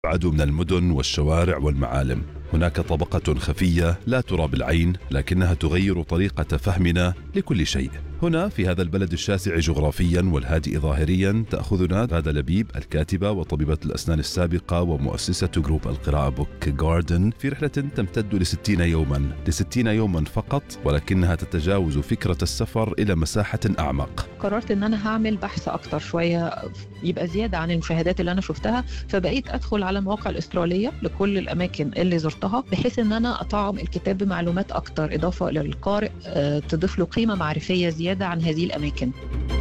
عدو من المدن والشوارع والمعالم هناك طبقة خفية لا ترى بالعين لكنها تغير طريقة فهمنا لكل شيء هنا في هذا البلد الشاسع جغرافيا والهادئ ظاهريا تأخذنا غادة لبيب الكاتبة وطبيبة الأسنان السابقة ومؤسسة جروب القراءة بوك جاردن في رحلة تمتد لستين يوما لستين يوما فقط ولكنها تتجاوز فكرة السفر إلى مساحة أعمق قررت ان انا هعمل بحث اكتر شويه يبقى زياده عن المشاهدات اللي انا شفتها فبقيت ادخل على المواقع الاستراليه لكل الاماكن اللي زرتها بحيث ان انا اطعم الكتاب بمعلومات اكتر اضافه للقارئ آه، تضيف له قيمه معرفيه زياده عن هذه الاماكن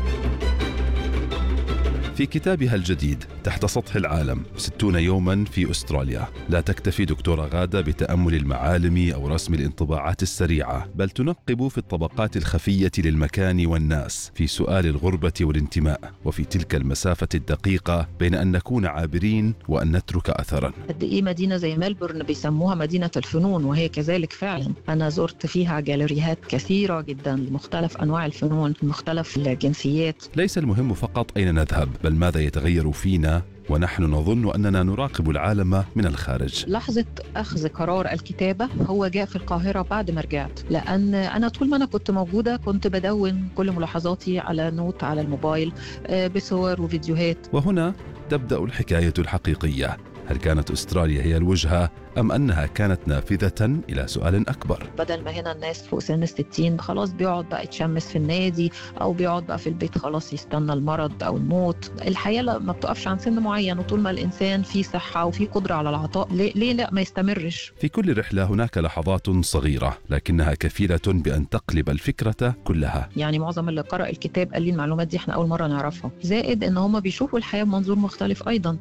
في كتابها الجديد تحت سطح العالم ستون يوما في أستراليا لا تكتفي دكتورة غادة بتأمل المعالم أو رسم الانطباعات السريعة بل تنقب في الطبقات الخفية للمكان والناس في سؤال الغربة والانتماء وفي تلك المسافة الدقيقة بين أن نكون عابرين وأن نترك أثرا قد ايه مدينه زي ملبورن بيسموها مدينه الفنون وهي كذلك فعلا انا زرت فيها جاليريات كثيره جدا لمختلف انواع الفنون مختلف الجنسيات ليس المهم فقط أين نذهب بل ماذا يتغير فينا ونحن نظن أننا نراقب العالم من الخارج لحظة أخذ قرار الكتابة هو جاء في القاهرة بعد ما رجعت لأن أنا طول ما أنا كنت موجودة كنت بدون كل ملاحظاتي على نوت على الموبايل آه، بصور وفيديوهات وهنا تبدأ الحكاية الحقيقية هل كانت أستراليا هي الوجهة أم أنها كانت نافذة إلى سؤال أكبر بدل ما هنا الناس فوق سن الستين خلاص بيقعد بقى يتشمس في النادي أو بيقعد بقى في البيت خلاص يستنى المرض أو الموت الحياة لا- ما بتقفش عن سن معين وطول ما الإنسان فيه صحة وفيه قدرة على العطاء ليه, ليه لا ما يستمرش في كل رحلة هناك لحظات صغيرة لكنها كفيلة بأن تقلب الفكرة كلها يعني معظم اللي قرأ الكتاب قال لي المعلومات دي احنا أول مرة نعرفها زائد إن هم بيشوفوا الحياة بمنظور مختلف أيضا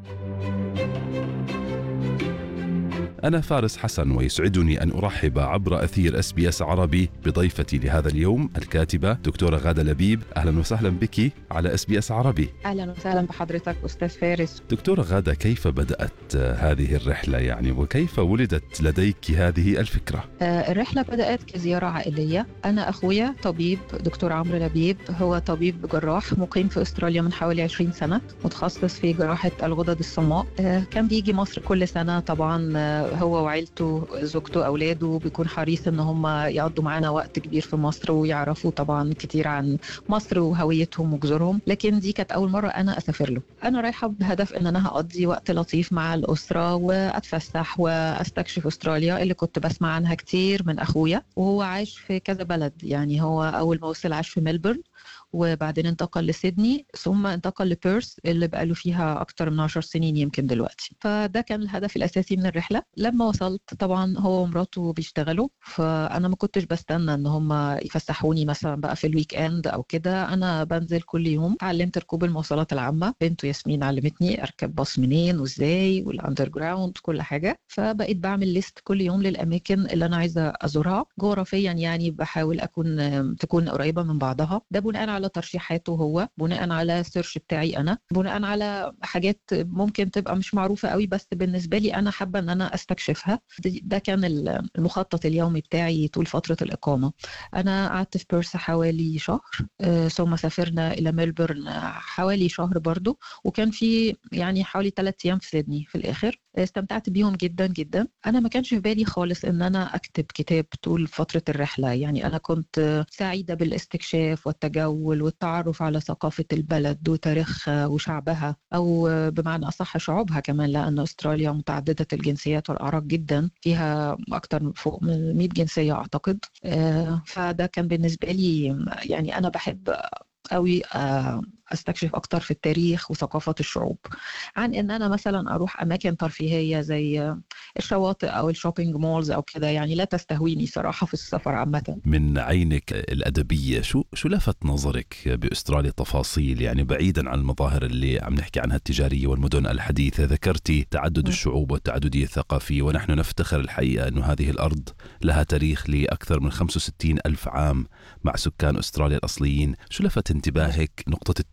أنا فارس حسن ويسعدني أن أرحب عبر أثير اس بي اس عربي بضيفتي لهذا اليوم الكاتبة دكتورة غادة لبيب أهلا وسهلا بك على اس بي اس عربي أهلا وسهلا بحضرتك أستاذ فارس دكتورة غادة كيف بدأت آه، هذه الرحلة يعني وكيف ولدت لديك هذه الفكرة آه، الرحلة بدأت كزيارة عائلية أنا أخويا طبيب دكتور عمرو لبيب هو طبيب جراح مقيم في أستراليا من حوالي 20 سنة متخصص في جراحة الغدد الصماء آه، كان بيجي مصر كل سنة طبعا آه، هو وعيلته زوجته أولاده بيكون حريص إن هم يقضوا معانا وقت كبير في مصر ويعرفوا طبعا كتير عن مصر وهويتهم وجذورهم لكن دي كانت أول مرة أنا أسافر له أنا رايحة بهدف إن أنا هقضي وقت لطيف مع الأسرة وأتفسح وأستكشف أستراليا اللي كنت بسمع عنها كتير من أخويا وهو عايش في كذا بلد يعني هو أول ما وصل عاش في ملبورن وبعدين انتقل لسيدني ثم انتقل لبيرث اللي بقاله فيها أكتر من 10 سنين يمكن دلوقتي فده كان الهدف الأساسي من الرحلة لما وصلت طبعا هو ومراته بيشتغلوا فأنا ما كنتش بستنى إن هم يفسحوني مثلا بقى في الويك اند أو كده أنا بنزل كل يوم اتعلمت ركوب المواصلات العامة بنته ياسمين علمتني أركب باص منين وإزاي والأندر جراوند كل حاجة فبقيت بعمل ليست كل يوم للأماكن اللي أنا عايزة أزورها جغرافيا يعني بحاول أكون تكون قريبة من بعضها ده بناء على ترشيحاته هو بناء على السيرش بتاعي أنا بناء على حاجات ممكن تبقى مش معروفة قوي بس بالنسبة لي أنا حابة إن أنا أستكشفها دي- ده كان المخطط اليومي بتاعي طول فترة الإقامة أنا قعدت في بيرث حوالي شهر آه، ثم سافرنا إلى ملبورن آه، حوالي شهر برضو وكان في يعني حوالي ثلاث أيام في سيدني في الآخر استمتعت بيهم جدا جدا أنا ما كانش في بالي خالص إن أنا أكتب كتاب طول فترة الرحلة يعني أنا كنت آه، سعيدة بالاستكشاف والتجول والتعرف على ثقافة البلد وتاريخها وشعبها أو آه، بمعنى أصح شعوبها كمان لأن أستراليا متعددة الجنسيات والأعراق جدا فيها أكتر من فوق من 100 جنسية أعتقد آه، فده كان بالنسبة لي يعني أنا بحب قوي آه، استكشف اكتر في التاريخ وثقافه الشعوب عن ان انا مثلا اروح اماكن ترفيهيه زي الشواطئ او الشوبينج مولز او كده يعني لا تستهويني صراحه في السفر عامه من عينك الأدبية شو شو لفت نظرك بأستراليا تفاصيل يعني بعيدا عن المظاهر اللي عم نحكي عنها التجارية والمدن الحديثة ذكرتي تعدد م. الشعوب والتعددية الثقافية ونحن نفتخر الحقيقة أنه هذه الأرض لها تاريخ لأكثر من 65 ألف عام مع سكان أستراليا الأصليين شو لفت انتباهك نقطة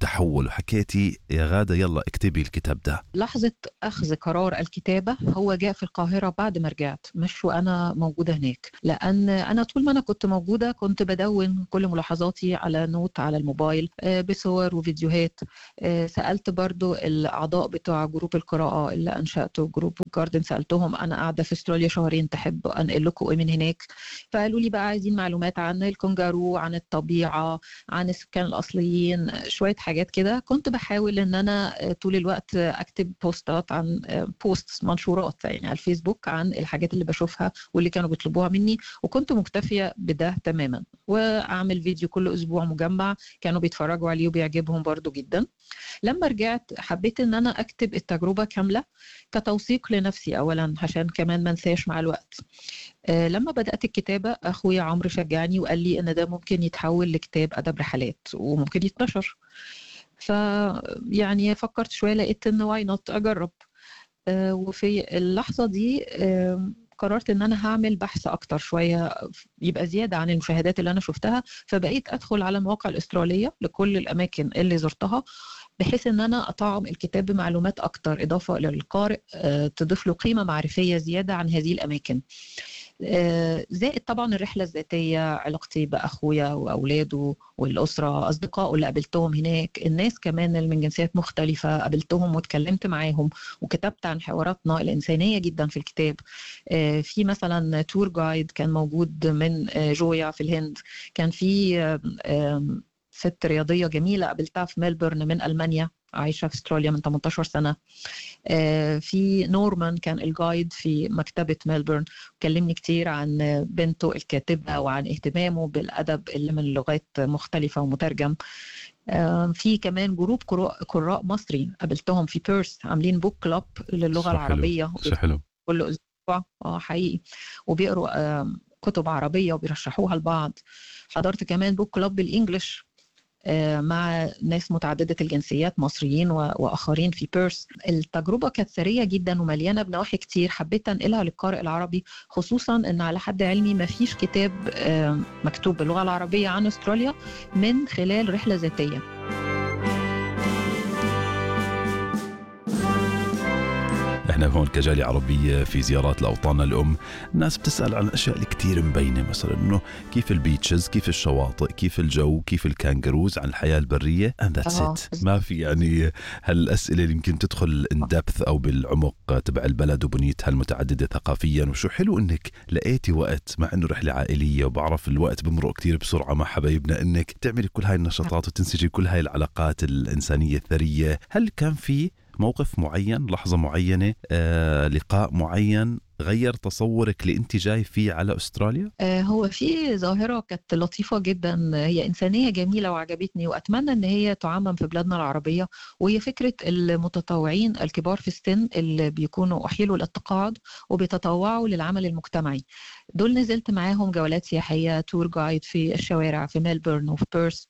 التحول وحكيتي يا غادة يلا اكتبي الكتاب ده لحظة أخذ قرار الكتابة هو جاء في القاهرة بعد ما رجعت مش وأنا موجودة هناك لأن أنا طول ما أنا كنت موجودة كنت بدون كل ملاحظاتي على نوت على الموبايل آه، بصور وفيديوهات آه، سألت برضو الأعضاء بتوع جروب القراءة اللي أنشأته جروب جاردن سألتهم أنا قاعدة في استراليا شهرين تحب أنقل لكم إيه من هناك فقالوا لي بقى عايزين معلومات عن الكونجارو عن الطبيعة عن السكان الأصليين شوية حاجات كده كنت بحاول إن أنا طول الوقت أكتب بوستات عن بوست منشورات يعني على الفيسبوك عن الحاجات اللي بشوفها واللي كانوا بيطلبوها مني وكنت مكتفية بده تماما وأعمل فيديو كل أسبوع مجمع كانوا بيتفرجوا عليه وبيعجبهم برضو جدا لما رجعت حبيت إن أنا أكتب التجربة كاملة كتوثيق لنفسي أولا عشان كمان ما انساش مع الوقت آه، لما بدأت الكتابة أخويا عمرو شجعني وقال لي إن ده ممكن يتحول لكتاب أدب رحلات وممكن يتنشر فيعني فكرت شوية لقيت إن واي نوت أجرب آه، وفي اللحظة دي قررت ان انا هعمل بحث اكتر شويه يبقى زياده عن المشاهدات اللي انا شفتها فبقيت ادخل على المواقع الاستراليه لكل الاماكن اللي زرتها بحيث ان انا اطعم الكتاب بمعلومات اكتر اضافه للقارئ آه، تضيف له قيمه معرفيه زياده عن هذه الاماكن آه، زائد طبعا الرحلة الذاتية علاقتي بأخويا وأولاده والأسرة أصدقائه اللي قابلتهم هناك الناس كمان اللي من جنسيات مختلفة قابلتهم واتكلمت معاهم وكتبت عن حواراتنا الإنسانية جدا في الكتاب آه، في مثلا تور جايد كان موجود من جويا في الهند كان في ست رياضية جميلة قابلتها في ملبورن من ألمانيا عايشة في استراليا من 18 سنة آه، في نورمان كان الجايد في مكتبة ملبورن كلمني كتير عن بنته الكاتبة وعن اهتمامه بالأدب اللي من لغات مختلفة ومترجم آه، في كمان جروب قراء مصري قابلتهم في بيرس عاملين بوك كلاب للغة العربية حلو كل أسبوع اه حقيقي وبيقروا كتب عربية وبيرشحوها لبعض حضرت كمان بوك كلاب بالإنجلش آه، مع ناس متعددة الجنسيات مصريين وآخرين في بيرس التجربة كانت ثرية جدا ومليانة بنواحي كتير حبيت أنقلها للقارئ العربي خصوصا أن على حد علمي ما فيش كتاب آه، مكتوب باللغة العربية عن أستراليا من خلال رحلة ذاتية احنا هون كجالية عربية في زيارات لأوطاننا الأم الناس بتسأل عن أشياء اللي كتير مبينة مثلا إنه كيف البيتشز كيف الشواطئ كيف الجو كيف الكانجروز عن الحياة البرية and that's آه. it ما في يعني هالأسئلة اللي يمكن تدخل ان دبث أو بالعمق تبع البلد وبنيتها المتعددة ثقافيا وشو حلو إنك لقيتي وقت مع إنه رحلة عائلية وبعرف الوقت بمرق كتير بسرعة مع حبايبنا إنك تعملي كل هاي النشاطات وتنسجي كل هاي العلاقات الإنسانية الثرية هل كان في موقف معين لحظة معينة آه، لقاء معين غير تصورك اللي انت جاي فيه على استراليا؟ آه هو في ظاهرة كانت لطيفة جدا هي إنسانية جميلة وعجبتني وأتمنى إن هي تعمم في بلادنا العربية وهي فكرة المتطوعين الكبار في السن اللي بيكونوا أحيلوا للتقاعد وبيتطوعوا للعمل المجتمعي دول نزلت معاهم جولات سياحية تور جايد في الشوارع في ميلبورن وفي بيرث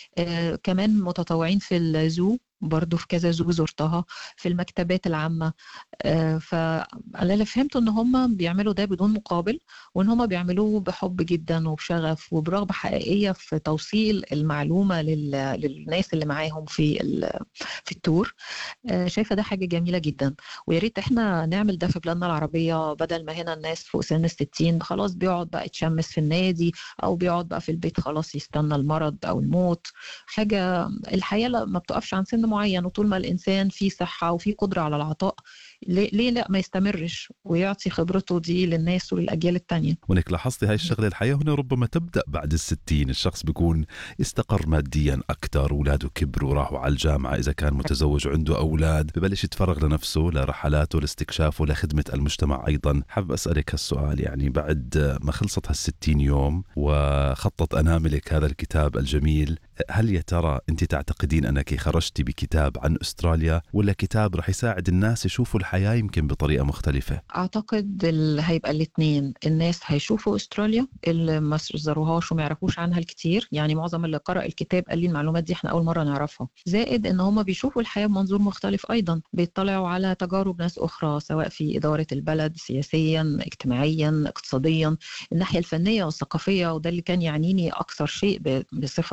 آه كمان متطوعين في الزو برضو في كذا زو زرتها في المكتبات العامة آه، فأنا اللي فهمته إن هم بيعملوا ده بدون مقابل وإن هم بيعملوه بحب جدا وبشغف وبرغبة حقيقية في توصيل المعلومة للناس اللي معاهم في في التور آه، شايفة ده حاجة جميلة جدا ويا ريت إحنا نعمل ده في بلادنا العربية بدل ما هنا الناس فوق سن الستين خلاص بيقعد بقى يتشمس في النادي أو بيقعد بقى في البيت خلاص يستنى المرض أو الموت حاجة الحياة ما بتقفش عن سن معين وطول ما الانسان فيه صحه وفيه قدره على العطاء ليه لا ما يستمرش ويعطي خبرته دي للناس وللاجيال الثانيه ونك لاحظتي هاي الشغله الحياه هنا ربما تبدا بعد الستين الشخص بيكون استقر ماديا اكثر اولاده كبروا راحوا على الجامعه اذا كان متزوج وعنده اولاد ببلش يتفرغ لنفسه لرحلاته لاستكشافه لخدمه المجتمع ايضا حابب اسالك هالسؤال يعني بعد ما خلصت هالستين يوم وخطط اناملك هذا الكتاب الجميل هل يا ترى انت تعتقدين انك خرجتي بكتاب عن استراليا ولا كتاب رح يساعد الناس يشوفوا الحياه يمكن بطريقه مختلفه؟ اعتقد هيبقى الاثنين، الناس هيشوفوا استراليا اللي ما زاروهاش وما يعرفوش عنها الكثير، يعني معظم اللي قرأ الكتاب قال لي المعلومات دي احنا اول مره نعرفها، زائد ان هم بيشوفوا الحياه بمنظور مختلف ايضا، بيطلعوا على تجارب ناس اخرى سواء في اداره البلد سياسيا، اجتماعيا، اقتصاديا، الناحيه الفنيه والثقافيه وده اللي كان يعنيني اكثر شيء بصفه يعني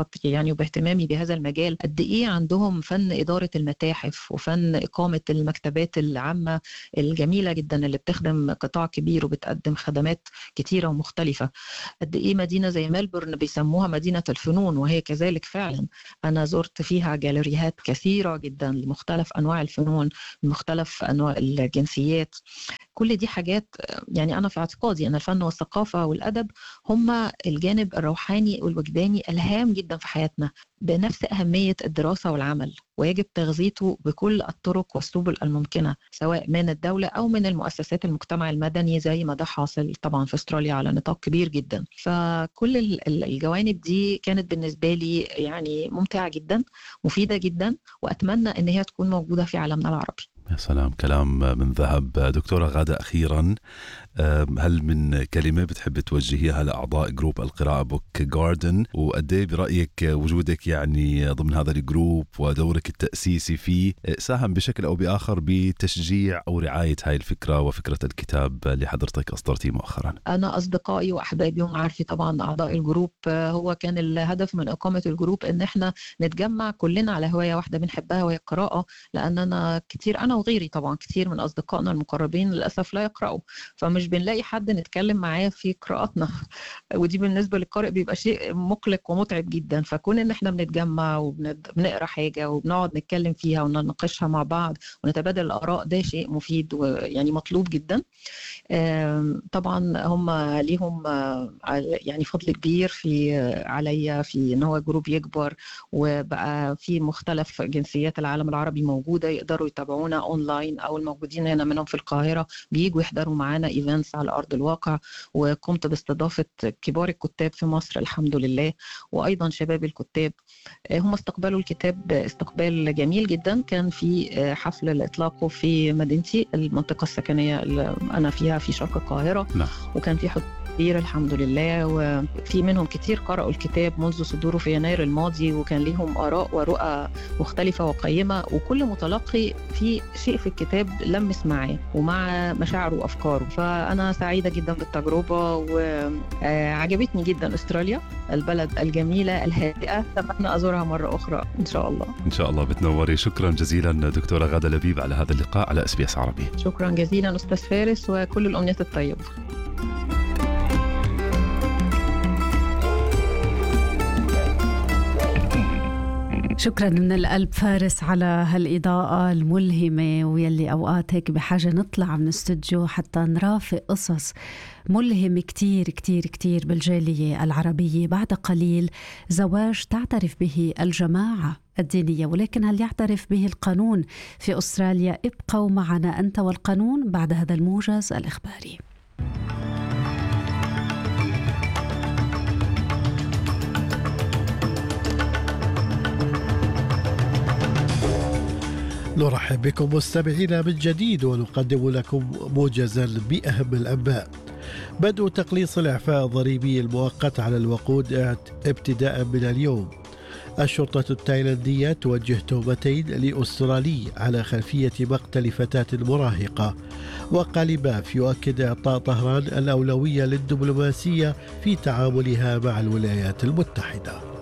يعني وباهتمامي بهذا المجال قد ايه عندهم فن اداره المتاحف وفن اقامه المكتبات العامه الجميله جدا اللي بتخدم قطاع كبير وبتقدم خدمات كتيره ومختلفه قد ايه مدينه زي ملبورن بيسموها مدينه الفنون وهي كذلك فعلا انا زرت فيها جاليريات كثيره جدا لمختلف انواع الفنون مختلف انواع الجنسيات كل دي حاجات يعني انا في اعتقادي ان الفن والثقافه والادب هما الجانب الروحاني والوجداني الهام جدا في حياتنا بنفس اهميه الدراسه والعمل ويجب تغذيته بكل الطرق والسبل الممكنه سواء من الدوله او من المؤسسات المجتمع المدني زي ما ده حاصل طبعا في استراليا على نطاق كبير جدا فكل الجوانب دي كانت بالنسبه لي يعني ممتعه جدا مفيده جدا واتمنى ان هي تكون موجوده في عالمنا العربي يا سلام كلام من ذهب دكتورة غادة أخيرا هل من كلمة بتحب توجهيها لأعضاء جروب القراءة بوك جاردن وقد برأيك وجودك يعني ضمن هذا الجروب ودورك التأسيسي فيه ساهم بشكل أو بآخر بتشجيع أو رعاية هاي الفكرة وفكرة الكتاب اللي حضرتك أصدرتيه مؤخرا أنا أصدقائي وأحبابي هم عارفين طبعا أعضاء الجروب هو كان الهدف من إقامة الجروب إن إحنا نتجمع كلنا على هواية واحدة بنحبها وهي القراءة لأن أنا كتير أنا وغيري طبعا كتير من أصدقائنا المقربين للأسف لا يقرأوا فمش بنلاقي حد نتكلم معاه في قراءاتنا ودي بالنسبه للقارئ بيبقى شيء مقلق ومتعب جدا فكون ان احنا بنتجمع وبنقرا حاجه وبنقعد نتكلم فيها ونناقشها مع بعض ونتبادل الاراء ده شيء مفيد ويعني مطلوب جدا طبعا هم ليهم يعني فضل كبير في عليا في ان هو جروب يكبر وبقى في مختلف جنسيات العالم العربي موجوده يقدروا يتابعونا اونلاين او الموجودين هنا منهم في القاهره بييجوا يحضروا معانا ايفنتس على ارض الواقع وقمت باستضافه كبار الكتاب في مصر الحمد لله وايضا شباب الكتاب هم استقبلوا الكتاب استقبال جميل جدا كان في حفل لاطلاقه في مدينتي المنطقه السكنيه اللي انا فيها في شرق القاهره نعم. وكان في كبير الحمد لله وفي منهم كتير قرأوا الكتاب منذ صدوره في يناير الماضي وكان ليهم آراء ورؤى مختلفة وقيمة وكل متلقي في شيء في الكتاب لمس معاه ومع مشاعره وأفكاره فأنا سعيدة جدا بالتجربة وعجبتني جدا أستراليا البلد الجميلة الهادئة أتمنى أزورها مرة أخرى إن شاء الله إن شاء الله بتنوري شكرا جزيلا دكتورة غادة لبيب على هذا اللقاء على اس بي اس عربي شكرا جزيلا أستاذ فارس وكل الأمنيات الطيبة شكرا من القلب فارس على هالإضاءة الملهمة ويلي أوقات هيك بحاجة نطلع من استوديو حتى نرافق قصص ملهم كتير كتير كتير بالجالية العربية بعد قليل زواج تعترف به الجماعة الدينية ولكن هل يعترف به القانون في أستراليا ابقوا معنا أنت والقانون بعد هذا الموجز الإخباري نرحب بكم مستمعينا من جديد ونقدم لكم موجزا بأهم الأنباء بدء تقليص الإعفاء الضريبي المؤقت على الوقود ابتداء من اليوم الشرطة التايلاندية توجه تهمتين لأسترالي على خلفية مقتل فتاة مراهقة وقالباف يؤكد إعطاء طهران الأولوية للدبلوماسية في تعاملها مع الولايات المتحدة